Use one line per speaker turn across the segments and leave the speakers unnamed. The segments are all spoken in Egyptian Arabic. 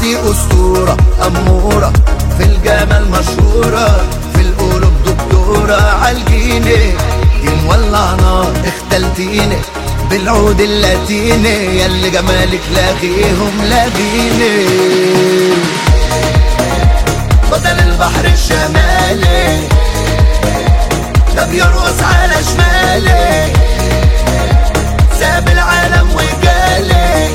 دي أسطورة أمورة في الجمال مشهورة في القلوب دكتورة عالجيني دي مولع نار اختلتيني بالعود اللاتيني ياللي جمالك لاغيهم لاغيني بطل البحر الشمالي ده بيرقص على شمالي ساب العالم وجالي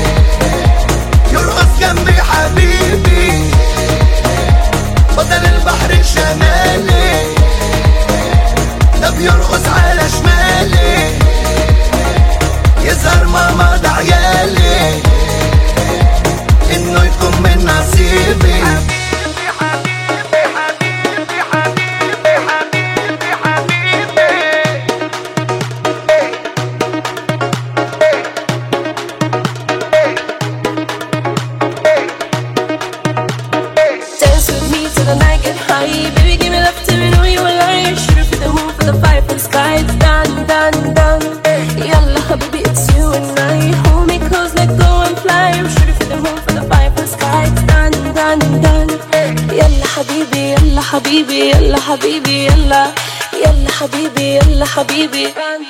يرقص جنبي حبيبي بطل البحر الشمالي ده بيرقص على شمالي يظهر ماما ده عيالي انه يكون من نصيبي
Dance with me till the night get high. Baby, give me love till we know you alive. Shoot it for the moon, for the fire, for the sky. It's done, done, done. Yalla, habibi, it's you and I. Hold me close, let go and fly. Shoot it for the moon, for the fire, for the sky. It's done, done, done. Yalla, habibi, yalla, habibi, yalla, habibi, yalla. Yalla, habibi, yalla, habibi.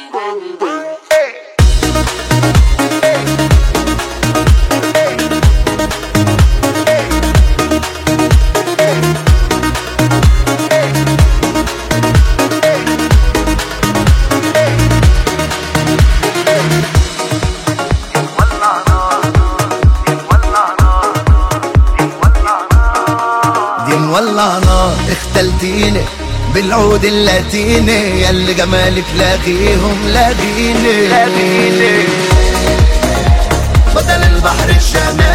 دي مولع نار اختلتيني بالعود اللاتيني ياللي جمالك لاغيهم لاغيني بطل البحر الشمالي